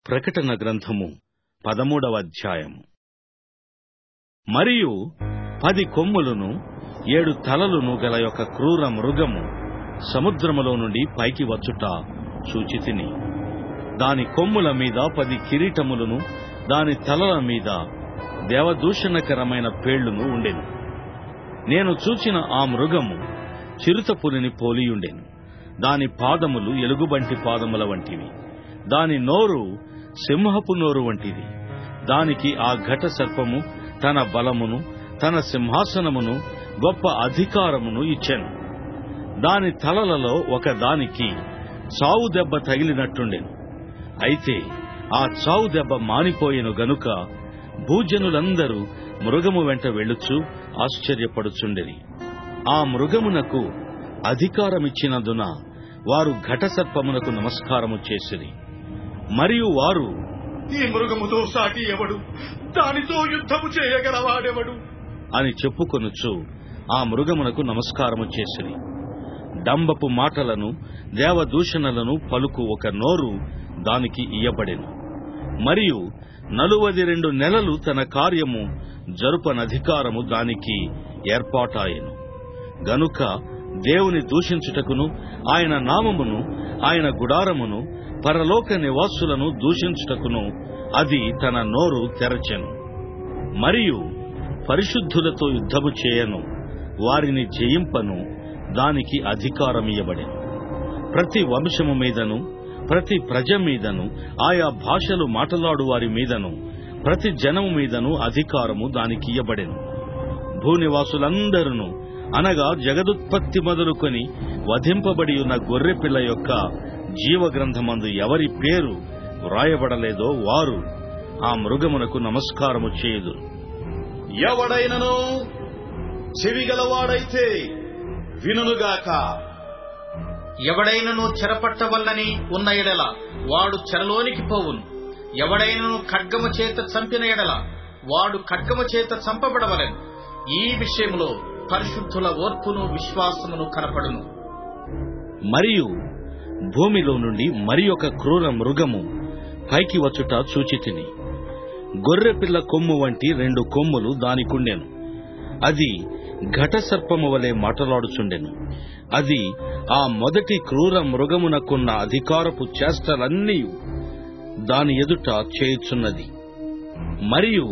ప్రకటన గ్రంథము పదమూడవ అధ్యాయము మరియు పది కొమ్ములను ఏడు తలలను గల యొక్క క్రూర మృగము సముద్రములో నుండి పైకి వచ్చుట చూచితిని దాని కొమ్ముల మీద పది కిరీటములను దాని తలల మీద దేవదూషణకరమైన పేళ్లును ఉండెను నేను చూచిన ఆ మృగము చిరుతపులిని పోలియుండెను దాని పాదములు ఎలుగుబంటి పాదముల వంటివి దాని నోరు సింహపు నోరు వంటిది దానికి ఆ ఘట సర్పము తన బలమును తన సింహాసనమును గొప్ప అధికారమును ఇచ్చెను దాని తలలలో ఒక దానికి చావు దెబ్బ తగిలినట్టుండెను అయితే ఆ చావు దెబ్బ మానిపోయెను గనుక భూజనులందరూ మృగము వెంట వెళ్ళుచు ఆశ్చర్యపడుచుండిరి ఆ మృగమునకు అధికారమిచ్చినందున వారు ఘటసర్పమునకు నమస్కారము చేసిరి మరియు వారు ఈ మృగముతో సాటి ఎవడు దానితో యుద్ధము చేయగలవాడెవడు అని చెప్పుకొనుచు ఆ మృగమునకు నమస్కారము చేసిరి డంబపు మాటలను దేవదూషణలను పలుకు ఒక నోరు దానికి ఇయ్యబడెను మరియు నలువది రెండు నెలలు తన కార్యము జరుపనధికారము దానికి ఏర్పాటాయెను గనుక దేవుని దూషించుటకును ఆయన నామమును ఆయన గుడారమును పరలోక నివాసులను దూషించుటకును అది తన నోరు తెరచెను మరియు పరిశుద్ధులతో యుద్ధము చేయను వారిని జయింపను దానికి అధికారమియ్యబడెను ప్రతి వంశము మీదను ప్రతి ప్రజ మీదను ఆయా భాషలు మాటలాడు వారి మీదను ప్రతి జనము మీదను అధికారము దానికి ఇయ్యబడెను భూనివాసులందరూ అనగా జగదుత్పత్తి మొదలుకొని వధింపబడి ఉన్న గొర్రెపిల్ల యొక్క జీవగ్రంథమందు ఎవరి పేరు వ్రాయబడలేదో వారు ఆ మృగమునకు నమస్కారము చేయదు ఎవడైనను చెవిగలవాడైతే వినుగాక ఎవడైనను చెరపట్టవల్లని ఉన్న ఎడల వాడు చెరలోనికి పోవును ఎవడైనను ఖడ్గము చేత చంపిన ఎడల వాడు ఖడ్గము చేత చంపబడవలెను ఈ విషయంలో పరిశుద్ధుల ఓర్పును విశ్వాసమును కనపడును మరియు భూమిలో నుండి మరి ఒక క్రూర మృగము పైకి వచ్చుట చూచితిని గొర్రెపిల్ల కొమ్ము వంటి రెండు కొమ్ములు దానికుండెను అది ఘటసర్పము వలె మాటలాడుచుండెను అది ఆ మొదటి క్రూర మృగమునకున్న అధికారపు చేష్టలన్నీ దాని ఎదుట చేయుచున్నది మరియు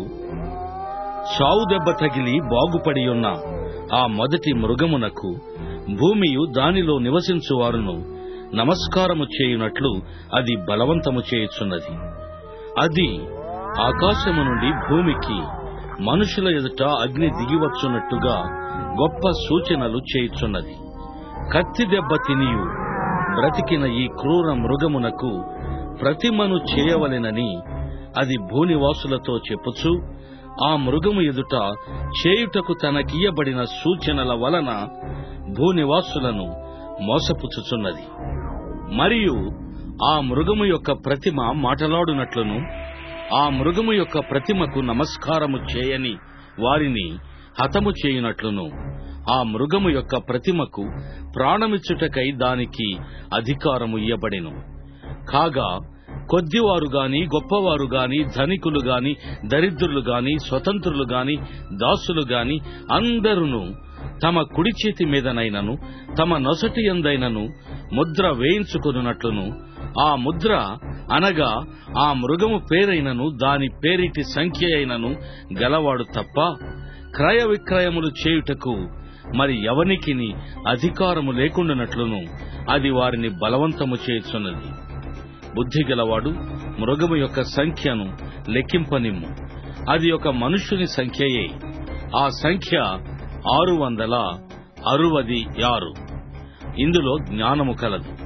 చావు దెబ్బ తగిలి బాగుపడి ఉన్న ఆ మొదటి మృగమునకు భూమియు దానిలో నివసించువారును నమస్కారము చేయునట్లు అది బలవంతము చేయుచున్నది అది ఆకాశము నుండి భూమికి మనుషుల ఎదుట అగ్ని దిగివచ్చున్నట్టుగా గొప్ప సూచనలు చేయుచున్నది కత్తి దెబ్బ తినియు బ్రతికిన ఈ క్రూర మృగమునకు ప్రతిమను చేయవలెనని అది భూనివాసులతో చెప్పుచు ఆ మృగము ఎదుట చేయుటకు తనకియ్యబడిన సూచనల వలన భూనివాసులను మోసపుచ్చుచున్నది మరియు ఆ మృగము యొక్క ప్రతిమ మాటలాడునట్లును ఆ మృగము యొక్క ప్రతిమకు నమస్కారము చేయని వారిని హతము చేయునట్లును ఆ మృగము యొక్క ప్రతిమకు ప్రాణమిచ్చుటకై దానికి అధికారము ఇయ్యబడెను కాగా కొద్దివారు గాని గొప్పవారు గాని ధనికులు గాని దరిద్రులు గాని స్వతంత్రులు గాని దాసులు గాని అందరును తమ కుడి చేతి మీదనైనను తమ నొసటి ఎందైనను ముద్ర వేయించుకొనున్నట్లును ఆ ముద్ర అనగా ఆ మృగము పేరైనను దాని పేరిటి సంఖ్య అయినను గలవాడు తప్ప క్రయ విక్రయములు చేయుటకు మరి ఎవనికిని అధికారము లేకుండానట్లును అది వారిని బలవంతము చేయుచున్నది బుద్ధి గలవాడు మృగము యొక్క సంఖ్యను లెక్కింపనిమ్ము అది ఒక మనుష్యుని సంఖ్యయే ఆ సంఖ్య ఆరు వందల అరువది ఆరు ఇందులో జ్ఞానము కలదు